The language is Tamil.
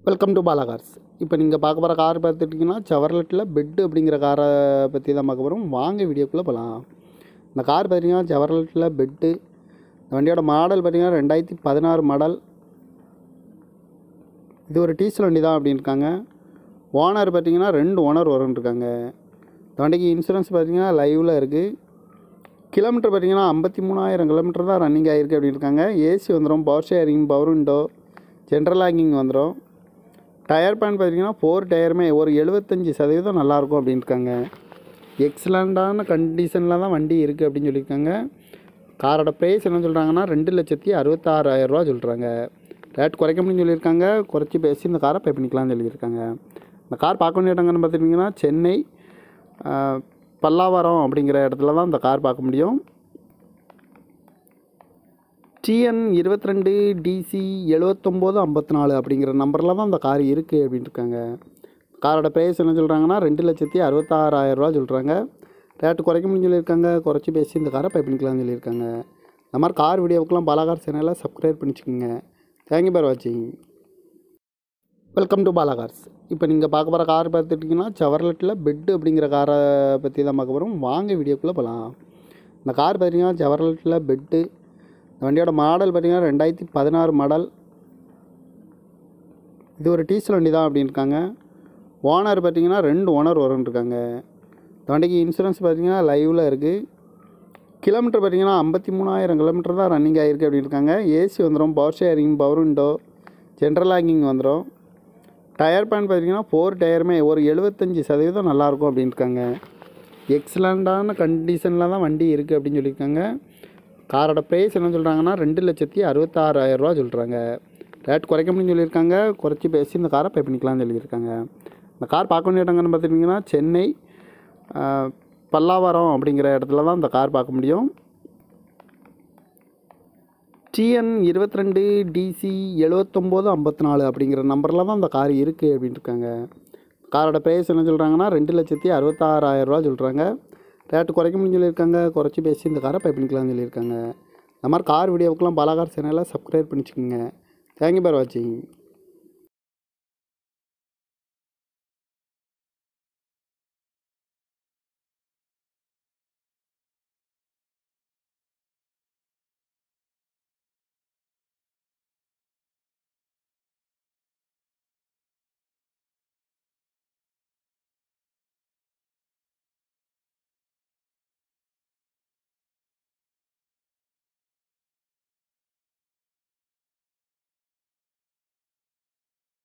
வெல்கம் டு பாலா கார்ஸ் இப்போ நீங்கள் பார்க்க போகிற கார் பார்த்துட்டிங்கன்னா செவர்லெட்டில் பெட்டு அப்படிங்கிற காரை பற்றி தான் பார்க்க போகிறோம் வாங்க வீடியோக்குள்ளே போகலாம் இந்த கார் பார்த்தீங்கன்னா செவர்லெட்டில் பெட்டு இந்த வண்டியோட மாடல் பார்த்தீங்கன்னா ரெண்டாயிரத்தி பதினாறு மாடல் இது ஒரு டீசல் வண்டி தான் அப்படின்னு இருக்காங்க ஓனர் பார்த்தீங்கன்னா ரெண்டு ஓனர் வரும்னு இருக்காங்க இந்த வண்டிக்கு இன்சூரன்ஸ் பார்த்தீங்கன்னா லைவில் இருக்குது கிலோமீட்டர் பார்த்தீங்கன்னா ஐம்பத்தி மூணாயிரம் கிலோமீட்டர் தான் ரன்னிங் ஆகிருக்கு அப்படின்னு இருக்காங்க ஏசி வந்துடும் power steering power window central locking வந்துடும் டயர் பேன் பார்த்தீங்கன்னா ஃபோர் டயருமே ஒரு எழுபத்தஞ்சி சதவீதம் நல்லாயிருக்கும் அப்படின்னு இருக்காங்க எக்ஸலண்ட்டான கண்டிஷனில் தான் வண்டி இருக்குது அப்படின்னு சொல்லியிருக்காங்க காரோட ப்ரைஸ் என்ன சொல்கிறாங்கன்னா ரெண்டு லட்சத்தி அறுபத்தாறாயிரரூவா சொல்கிறாங்க ரேட் குறைக்க முடியும்னு சொல்லியிருக்காங்க குறைச்சி பேசி இந்த காரை பே பண்ணிக்கலாம்னு சொல்லியிருக்காங்க இந்த கார் பார்க்க வேண்டிய இடங்கன்னு பார்த்துட்டிங்கன்னா சென்னை ஆஹ், பல்லாவரம் அப்படிங்கிற இடத்துல தான் இந்த கார் பார்க்க முடியும் டிஎன் இருபத்தி ரெண்டு டிசி எழுவத்தொம்போது ஐம்பத்தி நாலு அப்படிங்கிற நம்பரில் தான் இந்த கார் இருக்குது அப்படின்னு இருக்காங்க காரோட ப்ரைஸ் என்ன சொல்கிறாங்கன்னா ரெண்டு லட்சத்தி அறுபத்தாறாயிரரூவா சொல்கிறாங்க ரேட்டு குறைக்க முடியும்னு சொல்லியிருக்காங்க குறைச்சி பேசி இந்த காரை பை பண்ணிக்கலாம்னு சொல்லியிருக்காங்க இந்த மாதிரி கார் வீடியோவுக்குலாம் பாலாகார் சேனலை சப்ஸ்கிரைப் பண்ணிச்சுக்கோங்க தேங்க்யூ பார் வாட்சிங் வெல்கம் டு பாலா கார்ஸ் இப்போ நீங்கள் பார்க்க போகிற கார் பார்த்துட்டிங்கன்னா செவர்லெட்டில் பெட்டு அப்படிங்கிற காரை பற்றி தான் பார்க்க போகிறோம் வாங்க வீடியோக்குள்ளே போகலாம் இந்த கார் பார்த்தீங்கன்னா செவர்லெட்டில் பெட்டு இந்த வண்டியோட மாடல் பார்த்தீங்கன்னா ரெண்டாயிரத்தி பதினாறு மாடல் இது ஒரு டீசல் வண்டி தான் அப்படின்னு இருக்காங்க ஓனர் பார்த்தீங்கன்னா ரெண்டு ஓனர் வரும்னு இருக்காங்க இந்த வண்டிக்கு இன்சூரன்ஸ் பார்த்தீங்கன்னா லைவில் இருக்குது கிலோமீட்டர் பார்த்தீங்கன்னா ஐம்பத்தி மூணாயிரம் கிலோமீட்டர் தான் ரன்னிங் ஆகிருக்கு அப்படின்னு இருக்காங்க ஏசி வந்துடும் power steering power window central locking வந்துடும் டயர் பேன் பார்த்தீங்கன்னா ஃபோர் டயருமே ஒரு எழுபத்தஞ்சி சதவீதம் நல்லாயிருக்கும் அப்படின்னு இருக்காங்க எக்ஸலண்ட்டான கண்டிஷனில் தான் வண்டி இருக்குது அப்படின்னு சொல்லியிருக்காங்க காரோட ப்ரைஸ் என்ன சொல்கிறாங்கன்னா ரெண்டு லட்சத்தி அறுபத்தாறாயிரரூவா சொல்கிறாங்க ரேட் குறைக்க முடியும்னு சொல்லியிருக்காங்க குறைச்சி பேசி இந்த காரை பே பண்ணிக்கலாம்னு சொல்லியிருக்காங்க இந்த கார் பார்க்க வேண்டிய இடங்கன்னு பார்த்துட்டிங்கன்னா சென்னை ஆஹ், பல்லாவரம் அப்படிங்கிற இடத்துல தான் இந்த கார் பார்க்க முடியும் டிஎன் இருபத்தி ரெண்டு டிசி எழுவத்தொம்போது ஐம்பத்தி நாலு அப்படிங்கிற நம்பரில் தான் இந்த கார் இருக்குது அப்படின்னு இருக்காங்க காரோட ப்ரைஸ் என்ன சொல்கிறாங்கன்னா ரெண்டு லட்சத்தி அறுபத்தாறாயிரரூவா சொல்கிறாங்க ரேட்டு குறைக்க முடியும்னு சொல்லியிருக்காங்க குறைச்சி பேசி இந்த காரை பை பண்ணிக்கலாம்னு சொல்லியிருக்காங்க இந்த மாதிரி கார் வீடியோவுக்குலாம் பாலாகார் சேனலை சப்ஸ்கிரைப் பண்ணிச்சுக்கோங்க தேங்க்யூ பார் வாட்சிங்